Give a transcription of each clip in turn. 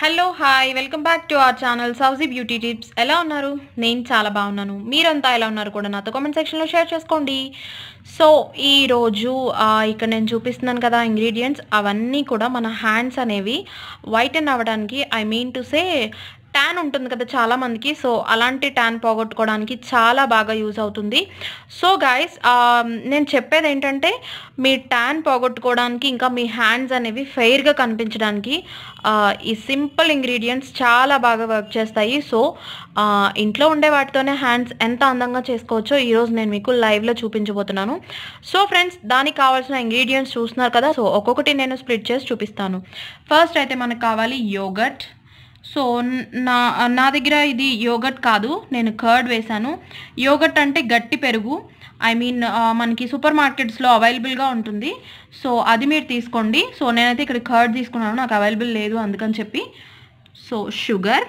hello hi welcome back to our channel Sowji beauty tips ఎలా ఉన్నారు నేను చాలా బాగున్నాను మీరంతా ఎలా ఉన్నారు కూడా నాతో కామెంట్ సెక్షన్లో షేర్ చేసుకోండి సో ఈరోజు ఇక్కడ నేను చూపిస్తున్నాను కదా ఇంగ్రీడియంట్స్ అవన్నీ కూడా మన హ్యాండ్స్ అనేవి వైటన్ అవ్వడానికి I mean to say tan ఉంటుంది కదా చాలా మందికి సో అలాంటి ట్యాన్ పోగొట్టుకోవడానికి చాలా బాగా యూజ్ అవుతుంది సో గాయస్ నేను చెప్పేది ఏంటంటే మీ ట్యాన్ పోగొట్టుకోవడానికి ఇంకా మీ హ్యాండ్స్ అనేవి ఫెయిర్గా కనిపించడానికి ఆ, ఈ సింపుల్ ఇంగ్రీడియంట్స్ చాలా బాగా వర్క్ చేస్తాయి సో ఆ, ఇంట్లో ఉండే వాటితోనే హ్యాండ్స్ ఎంత అందంగా చేసుకోవచ్చో ఈరోజు నేను మీకు లైవ్లో చూపించబోతున్నాను సో ఫ్రెండ్స్ దానికి కావాల్సిన ఇంగ్రీడియంట్స్ చూస్తున్నారు కదా సో ఒక్కొక్కటి నేను స్ప్లిట్ చేసి చూపిస్తాను ఫస్ట్ అయితే మనకు కావాలి యోగట్ సో న- నా నా దగ్గర ఇది యోగట్ కాదు నేను కర్డ్ వేశాను యోగట్ అంటే గట్టి పెరుగు ఐ మీన్ మనకి సూపర్ మార్కెట్స్లో అవైలబుల్గా ఉంటుంది సో అది మీరు తీసుకోండి సో నేనైతే ఇక్కడ కర్డ్ తీసుకున్నాను నాకు అవైలబుల్ లేదు అందుకని చెప్పి సో షుగర్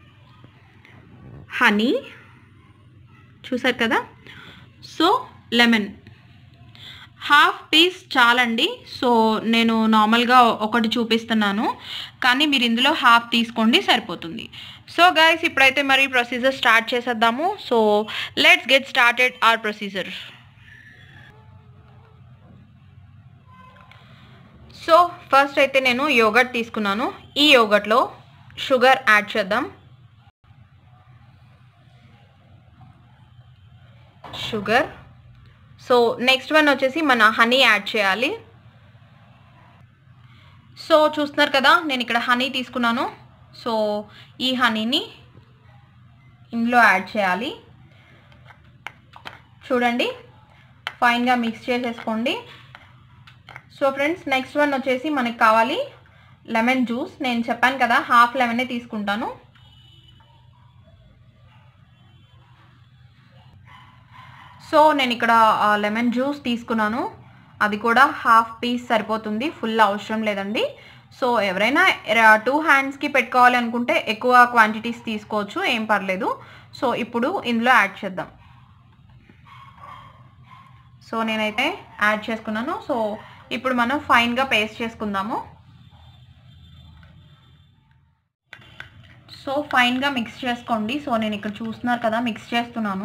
హనీ చూసారు కదా సో లెమన్ హాఫ్ పీస్ చాలండి సో నేను నార్మల్గా ఒకటి చూపిస్తున్నాను కానీ మీరు ఇందులో హాఫ్ తీసుకోండి సరిపోతుంది సో గైస్ ఇప్పుడైతే మరి ప్రొసీజర్ స్టార్ట్ చేసేద్దాము so let's get started our procedure so first అయితే నేను యోగట్ తీసుకున్నాను ఈ యోగట్లో షుగర్ యాడ్ చేద్దాం షుగర్ సో నెక్స్ట్ వన్ వచ్చేసి మన హనీ యాడ్ చేయాలి సో చూస్తున్నారు కదా నేను ఇక్కడ హనీ తీసుకున్నాను సో ఈ హనీని ఇందులో యాడ్ చేయాలి చూడండి ఫైన్గా మిక్స్ చేసేసుకోండి సో ఫ్రెండ్స్ నెక్స్ట్ వన్ వచ్చేసి మనకి కావాలి లెమన్ జ్యూస్ నేను చెప్పాను కదా హాఫ్ లెమనే తీసుకుంటాను సో నేను ఇక్కడ లెమన్ జ్యూస్ తీసుకున్నాను అది కూడా హాఫ్ పీస్ సరిపోతుంది ఫుల్ అవసరం లేదండి సో ఎవరైనా టూ హ్యాండ్స్కి పెట్టుకోవాలి అనుకుంటే ఎక్కువ క్వాంటిటీస్ తీసుకోవచ్చు ఏం పర్లేదు సో ఇప్పుడు ఇందులో యాడ్ చేద్దాం సో నేనైతే యాడ్ చేసుకున్నాను సో ఇప్పుడు మనం ఫైన్గా పేస్ట్ చేసుకుందాము సో ఫైన్గా మిక్స్ చేసుకోండి సో నేను ఇక్కడ చూస్తున్నారు కదా మిక్స్ చేస్తున్నాను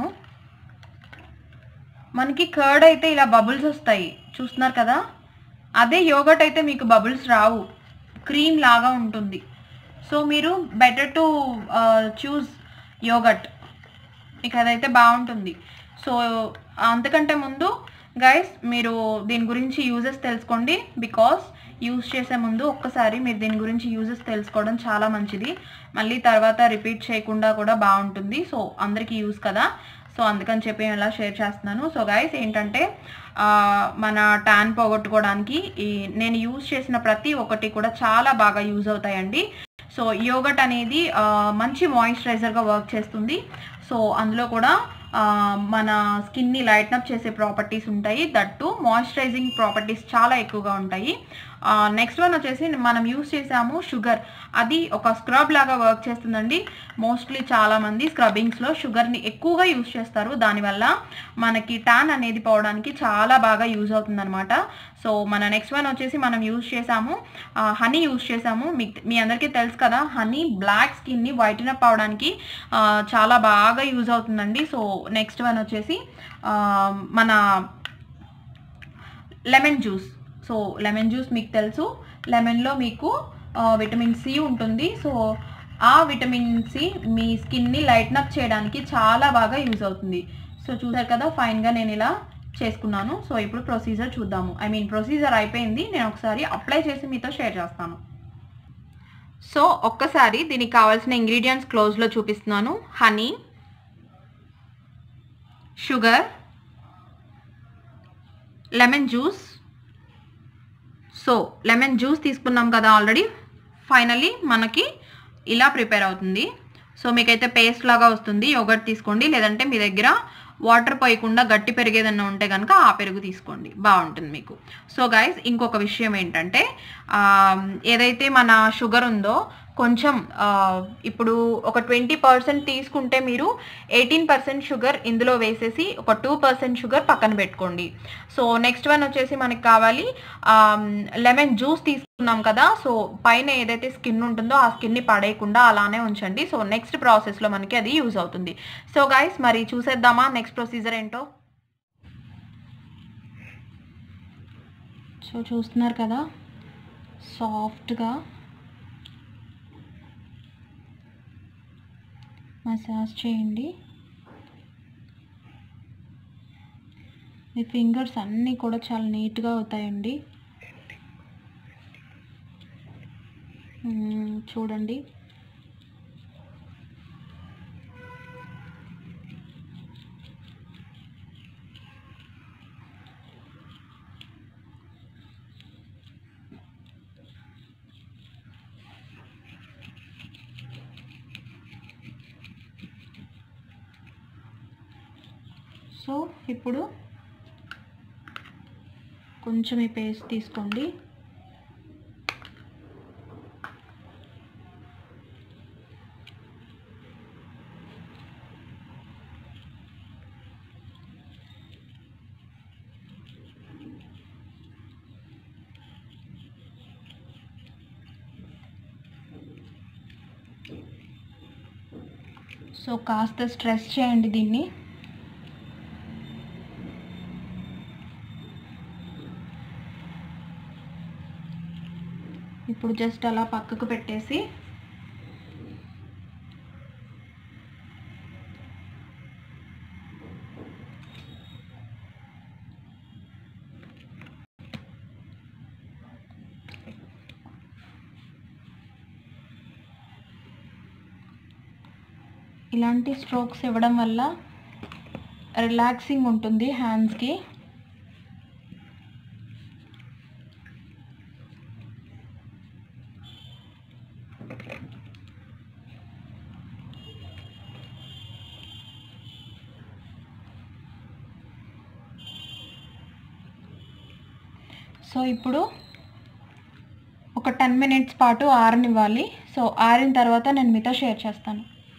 మనకి కర్డ్ అయితే ఇలా బబుల్స్ వస్తాయి చూస్తున్నారు కదా అదే యోగట్ అయితే మీకు బబుల్స్ రావు క్రీమ్ లాగా ఉంటుంది సో మీరు బెటర్ టు చూస్ యోగట్ మీకు అదైతే బాగుంటుంది సో అంతకంటే ముందు గైస్ మీరు దీని గురించి యూజెస్ తెలుసుకోండి బికాస్ యూజ్ చేసే ముందు ఒక్కసారి మీరు దీని గురించి యూజెస్ తెలుసుకోవడం చాలా మంచిది మళ్ళీ తర్వాత రిపీట్ చేయకుండా కూడా బాగుంటుంది సో అందరికీ యూజ్ కదా సో అందుకని చెప్పి నేను ఇలా షేర్ చేస్తున్నాను సో గైస్ ఏంటంటే ఆ, మన ట్యాన్ పోగొట్టుకోవడానికి ఈ నేను యూజ్ చేసిన ప్రతి ఒక్కటి కూడా చాలా బాగా యూజ్ అవుతాయండి సో యోగట్ అనేది ఆ, మంచి మాయిశ్చరైజర్గా వర్క్ చేస్తుంది సో అందులో కూడా ఆ, మన స్కిన్ని లైట్న్ అప్ చేసే ప్రాపర్టీస్ ఉంటాయి దట్టు మాయిశ్చరైజింగ్ ప్రాపర్టీస్ చాలా ఎక్కువగా ఉంటాయి నెక్స్ట్ వన్ వచ్చేసి మనం యూస్ చేసాము షుగర్ అది ఒక స్క్రబ్ లాగా వర్క్ చేస్తుందండి మోస్ట్లీ చాలా మంది స్క్రబ్బింగ్స్లో షుగర్ని ఎక్కువగా యూస్ చేస్తారు దానివల్ల మనకి ట్యాన్ అనేది పోవడానికి చాలా బాగా యూజ్ అవుతుందన్నమాట సో మన నెక్స్ట్ వన్ వచ్చేసి మనం యూజ్ చేసాము హనీ యూజ్ చేసాము మీ మీ అందరికీ తెలుసు కదా హనీ బ్లాక్ స్కిన్ని వైటన్ అప్ అవడానికి ఆ, చాలా బాగా యూజ్ అవుతుందండి సో నెక్స్ట్ వన్ వచ్చేసి ఆ, మన lemon juice so lemon juice మీకు తెలుసు లెమన్లో మీకు ఆ, విటమిన్ సి ఉంటుంది సో ఆ విటమిన్ సి మీ స్కిన్ని లైట్న్ అప్ చేయడానికి చాలా బాగా యూజ్ అవుతుంది సో చూసారు కదా ఫైన్గా నేను ఇలా చేసుకున్నాను సో ఇప్పుడు ప్రొసీజర్ చూద్దాము ఐ మీన్ ప్రొసీజర్ అయిపోయింది నేను ఒకసారి అప్లై చేసి మీతో షేర్ చేస్తాను సో ఒక్కసారి దీనికి కావాల్సిన ఇంగ్రీడియంట్స్ క్లోజ్లో చూపిస్తున్నాను honey sugar lemon juice so lemon juice తీసుకున్నాం కదా ఆల్రెడీ ఫైనల్లీ మనకి ఇలా ప్రిపేర్ అవుతుంది సో మీకైతే పేస్ట్ లాగా వస్తుంది యోగట్ తీసుకోండి లేదంటే మీ దగ్గర వాటర్ పోయకుండా గట్టి పెరుగు ఏదన్నా ఉంటే కనుక ఆ పెరుగు తీసుకోండి బాగుంటుంది మీకు సో గైస్ ఇంకొక విషయం ఏంటంటే ఆ, ఏదైతే మన షుగర్ ఉందో కొంచెం ఆ, ఇప్పుడు ఒక ట్వంటీ పర్సెంట్ తీసుకుంటే మీరు ఎయిటీన్ పర్సెంట్ షుగర్ ఇందులో వేసేసి ఒక టూ పర్సెంట్ షుగర్ పక్కన పెట్టుకోండి సో నెక్స్ట్ వన్ వచ్చేసి మనకి కావాలి లెమన్ జ్యూస్ తీసుకున్నాం కదా సో పైన ఏదైతే స్కిన్ ఉంటుందో ఆ స్కిన్ని పడేయకుండా అలానే ఉంచండి సో నెక్స్ట్ ప్రాసెస్లో మనకి అది యూజ్ అవుతుంది సో గైస్ మరి చూసేద్దామా నెక్స్ట్ ప్రొసీజర్ ఏంటో సో చూస్తున్నారు కదా సాఫ్ట్గా మసాజ్ చేయండి మీ ఫింగర్స్ అన్నీ కూడా చాలా నీట్గా అవుతాయండి మ్మ్, చూడండి సో ఇప్పుడు కొంచెం ఈ పేస్ట్ తీసుకోండి సో కాస్త స్ట్రెస్ చేయండి దీన్ని ఇప్పుడు జస్ట్ అలా పక్కకు పెట్టేసి ఇలాంటి స్ట్రోక్స్ ఇవ్వడం వల్ల రిలాక్సింగ్ ఉంటుంది హ్యాండ్స్కి సో ఇప్పుడు ఒక టెన్ మినిట్స్ పాటు ఆరనివ్వాలి సో ఆరిన తర్వాత నేను మీతో షేర్ చేస్తాను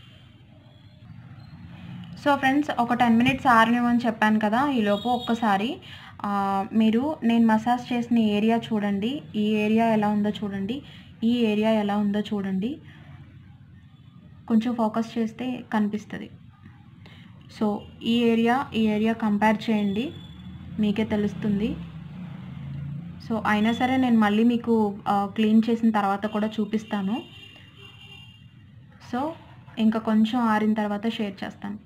సో ఫ్రెండ్స్ ఒక టెన్ మినిట్స్ ఆరనివ్వని చెప్పాను కదా ఈలోపు ఒక్కసారి ఆ, మీరు నేను మసాజ్ చేసిన ఏరియా చూడండి ఈ ఏరియా ఎలా ఉందో చూడండి ఈ ఏరియా ఎలా ఉందో చూడండి కొంచెం ఫోకస్ చేస్తే కనిపిస్తుంది సో ఈ ఏరియా ఈ ఏరియా కంపేర్ చేయండి మీకే తెలుస్తుంది సో అయినా సరే నేను మళ్ళీ మీకు క్లీన్ చేసిన తర్వాత కూడా చూపిస్తాను సో ఇంకా కొంచెం ఆరిన తర్వాత షేర్ చేస్తాను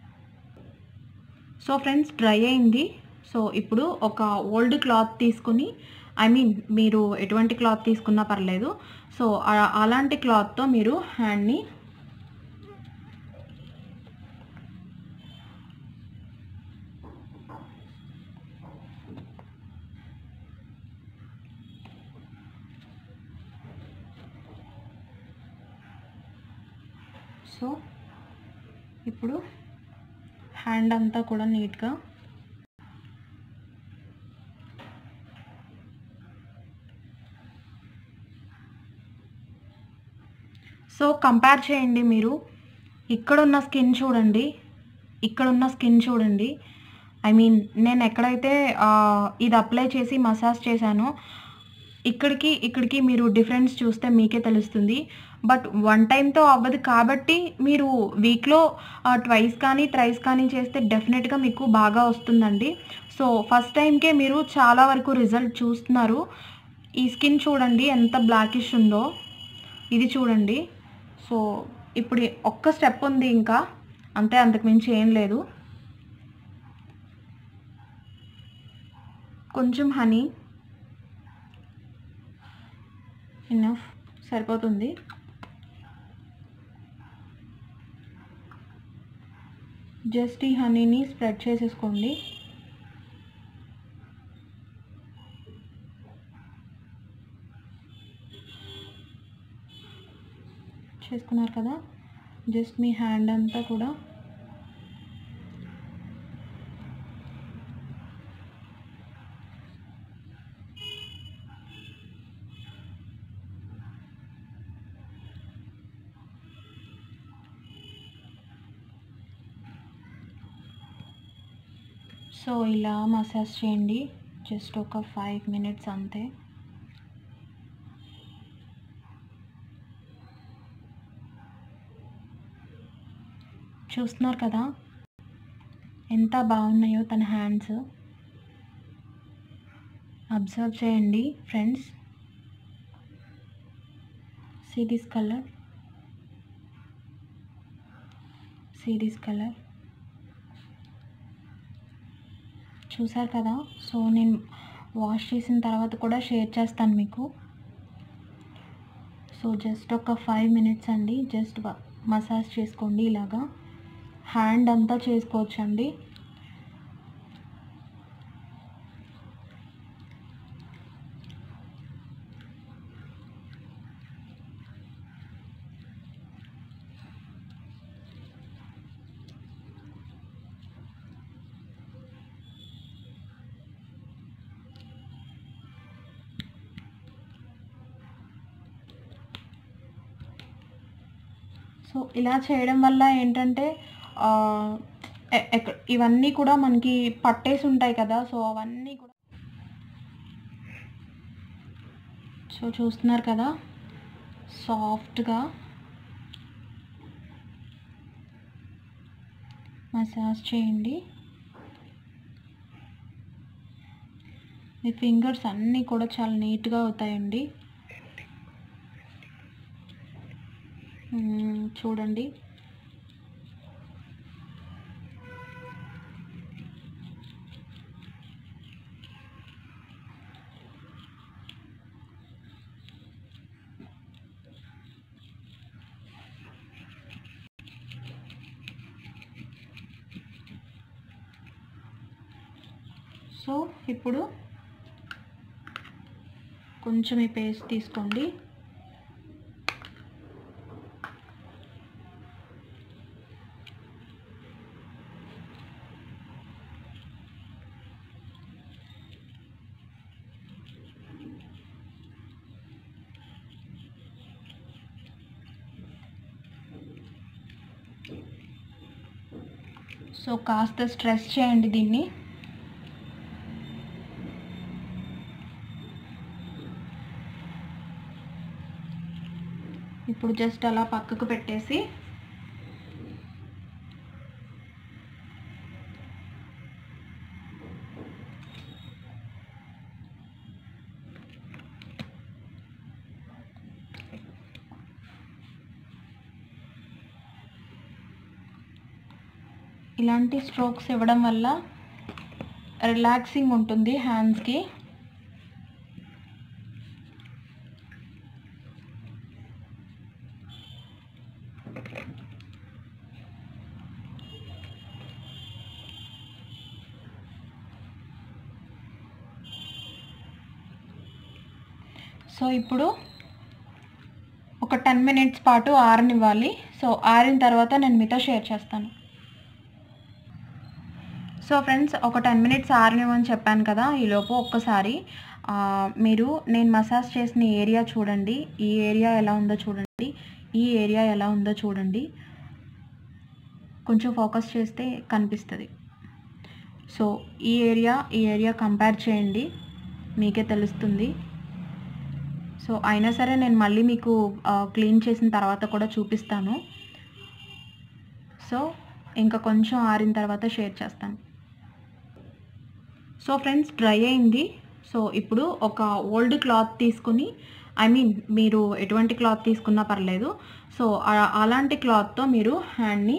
సో ఫ్రెండ్స్ డ్రై అయింది సో ఇప్పుడు ఒక ఓల్డ్ క్లాత్ తీసుకుని ఐ మీన్ మీరు ఎటువంటి క్లాత్ తీసుకున్నా పర్లేదు సో ఆ- అలాంటి క్లాత్తో మీరు హ్యాండ్ని సో ఇప్పుడు హ్యాండ్ అంతా కూడా నీట్గా సో కంపేర్ చేయండి మీరు ఇక్కడున్న స్కిన్ చూడండి ఇక్కడున్న స్కిన్ చూడండి ఐ మీన్ నేను ఎక్కడైతే ఆ, ఇది అప్లై చేసి మసాజ్ చేశానో ఇక్కడికి ఇక్కడికి మీరు డిఫరెన్స్ చూస్తే మీకే తెలుస్తుంది బట్ వన్ టైంతో అవ్వదు కాబట్టి మీరు వీక్లో ట్వైస్ కానీ థ్రైస్ కానీ చేస్తే డెఫినెట్గా మీకు బాగా వస్తుందండి సో ఫస్ట్ టైంకే మీరు చాలా వరకు రిజల్ట్ చూస్తున్నారు ఈ స్కిన్ చూడండి ఎంత బ్లాకిష్ ఉందో ఇది చూడండి సో ఇప్పుడు ఒక్క స్టెప్ ఉంది ఇంకా అంతే అంతకుమించి ఏం లేదు కొంచెం హనీ ఇనఫ్ సరిపోతుంది జస్ట్ ఈ హనీని స్ప్రెడ్ చేసేసుకోండి చేసుకున్నారు కదా జస్ట్ మీ హ్యాండ్ అంతా కూడా సో ఇలా మసాజ్ చేయండి జస్ట్ ఒక ఫైవ్ మినిట్స్ అంతే చూస్తున్నారు కదా ఎంత బాగున్నాయో తన హ్యాండ్స్ అబ్జర్వ్ చేయండి friends see this colour see this colour చూసారు కదా సో నేను వాష్ చేసిన తర్వాత కూడా షేర్ చేస్తాను మీకు సో జస్ట్ ఒక ఫైవ్ మినిట్స్ అండి జస్ట్ మసాజ్ చేసుకోండి ఇలాగా హ్యాండ్ అంతా చేసుకోవచ్చు అండి సో ఇలా చేయడం వల్ల ఏంటంటే ఆ, ఎ- ఎక్క- ఇవన్నీ కూడా మనకి పట్టేసి ఉంటాయి కదా సో అవన్నీ కూడా సో చూస్తున్నారు కదా సాఫ్ట్గా మసాజ్ చేయండి మీ ఫింగర్స్ అన్నీ కూడా చాలా నీట్గా అవుతాయండి మ్మ్, చూడండి సో ఇప్పుడు కొంచెం ఈ పేస్ట్ తీసుకోండి సో కాస్త స్ట్రెస్ చేయండి దీన్ని ఇప్పుడు జస్ట్ అలా పక్కకు పెట్టేసి ఇలాంటి స్ట్రోక్స్ ఇవ్వడం వల్ల రిలాక్సింగ్ ఉంటుంది హ్యాండ్స్కి సో ఇప్పుడు ఒక టెన్ మినిట్స్ పాటు ఆరనివ్వాలి సో ఆరిన తర్వాత నేను మీతో షేర్ చేస్తాను సో ఫ్రెండ్స్ ఒక టెన్ మినిట్స్ ఆరనివ్వని చెప్పాను కదా ఈలోపు ఒక్కసారి ఆ, మీరు నేను మసాజ్ చేసిన ఏరియా చూడండి ఈ ఏరియా ఎలా ఉందో చూడండి ఈ ఏరియా ఎలా ఉందో చూడండి కొంచెం ఫోకస్ చేస్తే కనిపిస్తుంది సో ఈ ఏరియా ఈ ఏరియా కంపేర్ చేయండి మీకే తెలుస్తుంది సో అయినా సరే నేను మళ్ళీ మీకు క్లీన్ చేసిన తర్వాత కూడా చూపిస్తాను సో ఇంకా కొంచెం ఆరిన తర్వాత షేర్ చేస్తాను సో ఫ్రెండ్స్ డ్రై అయింది సో ఇప్పుడు ఒక ఓల్డ్ క్లాత్ తీసుకుని ఐ మీన్ మీరు ఎటువంటి క్లాత్ తీసుకున్నా పర్లేదు సో ఆ- అలాంటి క్లాత్తో మీరు హ్యాండ్ని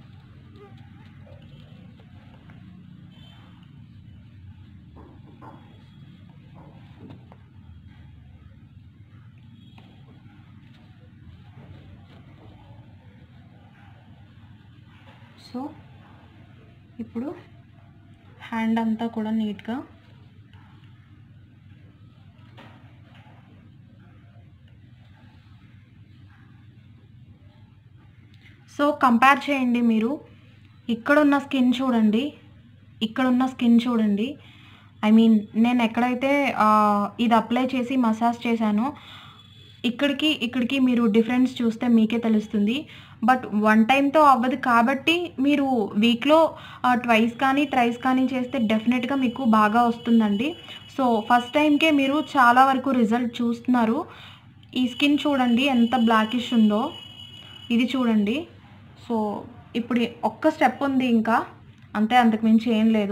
సో ఇప్పుడు హ్యాండ్ అంతా కూడా నీట్గా సో కంపేర్ చేయండి మీరు ఇక్కడున్న స్కిన్ చూడండి ఇక్కడున్న స్కిన్ చూడండి ఐ మీన్ నేను ఎక్కడైతే ఆ, ఇది అప్లై చేసి మసాజ్ చేశానో ఇక్కడికి ఇక్కడికి మీరు డిఫరెన్స్ చూస్తే మీకే తెలుస్తుంది బట్ వన్ టైంతో అవ్వదు కాబట్టి మీరు వీక్లో ట్వైస్ కానీ థ్రైస్ కానీ చేస్తే డెఫినెట్గా మీకు బాగా వస్తుందండి సో ఫస్ట్ టైంకే మీరు చాలా వరకు రిజల్ట్ చూస్తున్నారు ఈ స్కిన్ చూడండి ఎంత బ్లాకిష్ ఉందో ఇది చూడండి సో ఇప్పుడు ఒక్క స్టెప్ ఉంది ఇంకా అంతే అంతకుమించి ఏం లేదు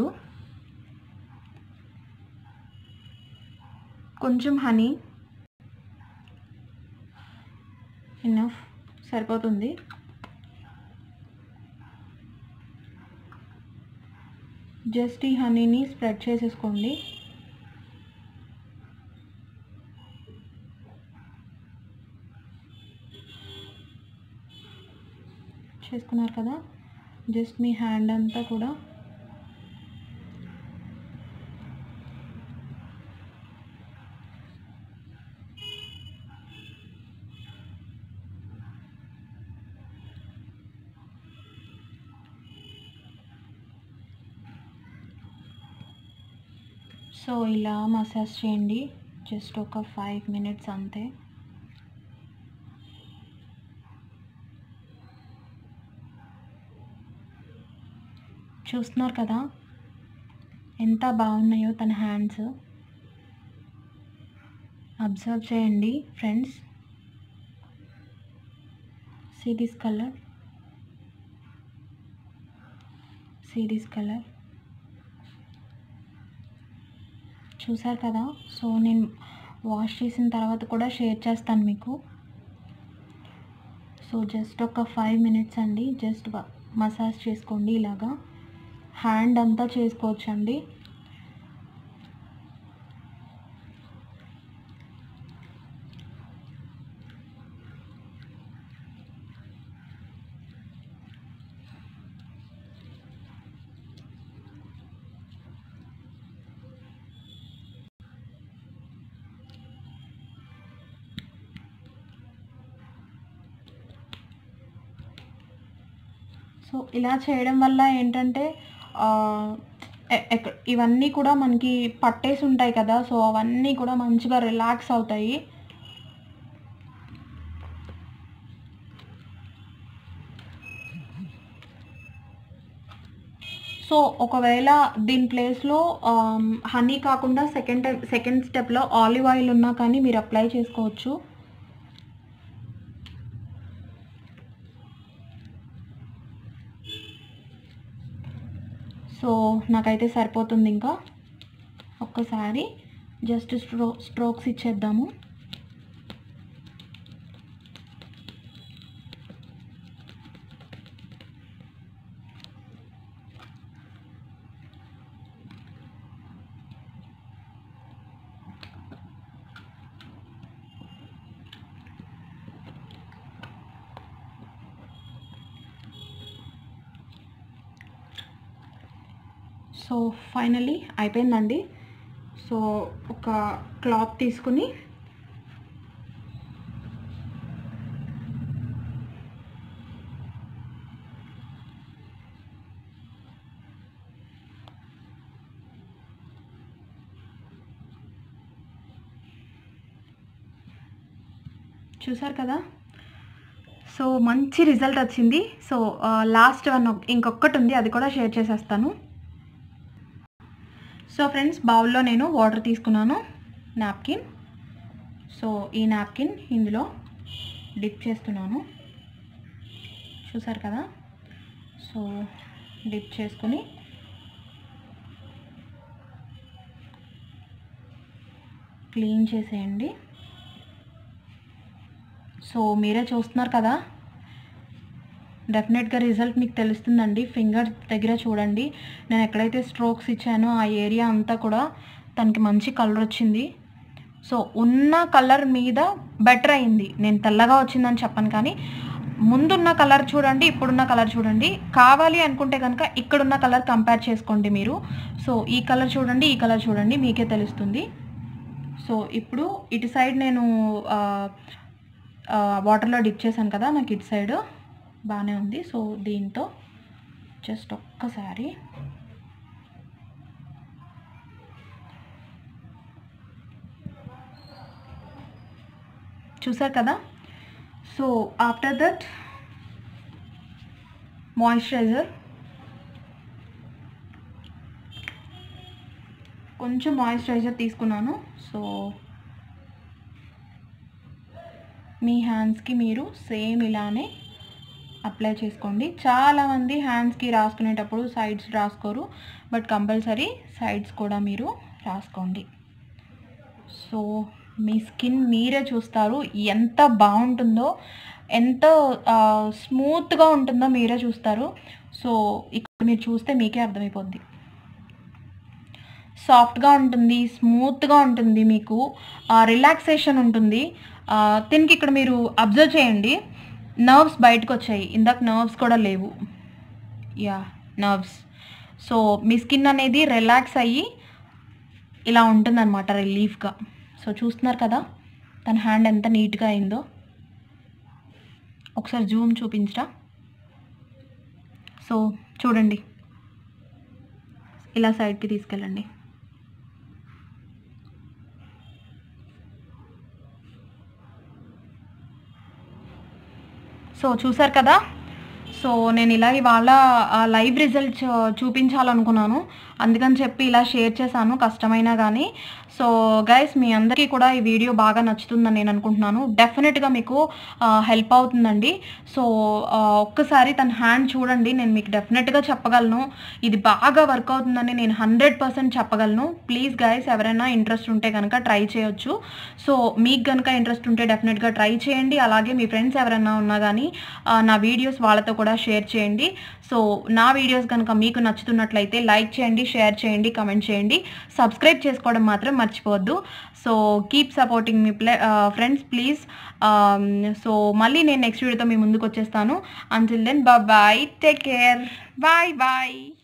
కొంచెం హనీ ఎనఫ్ సరిపోతుంది జస్ట్ ఈ హనీని స్ప్రెడ్ చేసేసుకోండి చేసుకున్నారు కదా జస్ట్ మీ హ్యాండ్ అంతా కూడా సో ఇలా మసాజ్ చేయండి జస్ట్ ఒక ఫైవ్ మినిట్స్ అంతే చూస్తున్నారు కదా ఎంత బాగున్నాయో తన హ్యాండ్స్ అబ్జర్వ్ చేయండి friends see this colour see this colour చూసారు కదా సో నేను వాష్ చేసిన తర్వాత కూడా షేర్ చేస్తాను మీకు సో జస్ట్ ఒక ఫైవ్ మినిట్స్ అండి జస్ట్ మసాజ్ చేసుకోండి ఇలాగా హ్యాండ్ అంతా చేసుకోవచ్చు అండి సో ఇలా చేయడం వల్ల ఏంటంటే ఆ, ఎ- ఎక్క- ఇవన్నీ కూడా మనకి పట్టేసి ఉంటాయి కదా సో అవన్నీ కూడా మంచిగా రిలాక్స్ అవుతాయి సో ఒకవేళ దీని ప్లేస్లో హనీ కాకుండా సెకండ్ టైం సెకండ్ స్టెప్లో ఆలివ్ ఆయిల్ ఉన్నా కానీ మీరు అప్లై చేసుకోవచ్చు సో నాకైతే సరిపోతుంది ఇంకా ఒక్కసారి జస్ట్ స్ట్రో స్ట్రోక్స్ ఇచ్చేద్దాము సో ఫైనలీ అయిపోయిందండి సో ఒక క్లాత్ తీసుకుని చూసారు కదా సో మంచి రిజల్ట్ వచ్చింది సో లాస్ట్ వన్ ఇంకొకటి ఉంది అది కూడా షేర్ చేసేస్తాను సో ఫ్రెండ్స్ బౌల్లో నేను వాటర్ తీసుకున్నాను నాప్కిన్ సో ఈ నాప్కిన్ ఇందులో డిప్ చేస్తున్నాను చూసారు కదా సో డిప్ చేసుకుని క్లీన్ చేసేయండి సో మీరే చూస్తున్నారు కదా డెఫినెట్గా రిజల్ట్ మీకు తెలుస్తుందండి ఫింగర్ దగ్గర చూడండి నేను ఎక్కడైతే స్ట్రోక్స్ ఇచ్చానో ఆ ఏరియా అంతా కూడా తనకి మంచి కలర్ వచ్చింది సో ఉన్న కలర్ మీద బెటర్ అయింది నేను తెల్లగా వచ్చిందని చెప్పను కానీ ముందున్న కలర్ చూడండి ఇప్పుడున్న కలర్ చూడండి కావాలి అనుకుంటే కనుక ఇక్కడున్న కలర్ కంపేర్ చేసుకోండి మీరు సో ఈ కలర్ చూడండి ఈ కలర్ చూడండి మీకే తెలుస్తుంది సో ఇప్పుడు ఇటు సైడ్ నేను వాటర్లో డిప్ చేశాను కదా నాకు ఇటు సైడ్ బాగానే ఉంది సో దీంతో జస్ట్ ఒక్కసారి చూసారు కదా సో ఆఫ్టర్ దట్ మాయిశ్చరైజర్ కొంచెం మాయిశ్చరైజర్ తీసుకున్నాను సో మీ హ్యాండ్స్కి మీరు సేమ్ ఇలానే అప్లై చేసుకోండి చాలామంది హ్యాండ్స్కి రాసుకునేటప్పుడు సైడ్స్ రాసుకోరు బట్ కంపల్సరీ సైడ్స్ కూడా మీరు రాసుకోండి సో మీ స్కిన్ మీరే చూస్తారు ఎంత బాగుంటుందో ఎంత స్మూత్గా ఉంటుందో మీరే చూస్తారు సో ఇక్కడ మీరు చూస్తే మీకే అర్థమైపోద్ది సాఫ్ట్గా ఉంటుంది స్మూత్గా ఉంటుంది మీకు రిలాక్సేషన్ ఉంటుంది ఆ, దీనికి ఇక్కడ మీరు అబ్జర్వ్ చేయండి నర్వ్స్ బయటకు వచ్చాయి ఇందాక నర్వ్స్ కూడా లేవు యా నర్వ్స్ సో మీ స్కిన్ అనేది రిలాక్స్ అయ్యి ఇలా ఉంటుందన్నమాట రిలీఫ్గా సో చూస్తున్నారు కదా తన హ్యాండ్ ఎంత నీట్గా అయిందో ఒకసారి జూమ్ చూపించరా సో చూడండి ఇలా సైడ్కి తీసుకెళ్ళండి సో చూసారు కదా సో నేను ఇలా ఇవాళ లైవ్ రిజల్ట్స్ చూపించాలనుకున్నాను అందుకని చెప్పి ఇలా షేర్ చేశాను కష్టమైనా కానీ సో గైస్ మీ అందరికీ కూడా ఈ వీడియో బాగా నచ్చుతుందని నేను అనుకుంటున్నాను డెఫినెట్గా మీకు హెల్ప్ అవుతుందండి సో ఆ, ఒక్కసారి తన హ్యాండ్ చూడండి నేను మీకు డెఫినెట్గా చెప్పగలను ఇది బాగా వర్క్ అవుతుందని నేను హండ్రెడ్ పర్సెంట్ చెప్పగలను ప్లీజ్ గైస్ ఎవరైనా ఇంట్రెస్ట్ ఉంటే కనుక ట్రై చేయొచ్చు సో మీకు కనుక ఇంట్రెస్ట్ ఉంటే డెఫినెట్గా ట్రై చేయండి అలాగే మీ ఫ్రెండ్స్ ఎవరైనా ఉన్నా కానీ ఆ, నా వీడియోస్ వాళ్ళతో కూడా షేర్ చేయండి సో నా వీడియోస్ కనుక మీకు నచ్చుతున్నట్లయితే లైక్ చేయండి షేర్ చేయండి కమెంట్ చేయండి సబ్స్క్రైబ్ చేసుకోవడం మాత్రం మర్చిపోవద్దు so keep supporting me play friends please so మళ్ళీ నేను నెక్స్ట్ వీడియోతో మీ ముందుకు వచ్చేస్తాను until then bye take care bye bye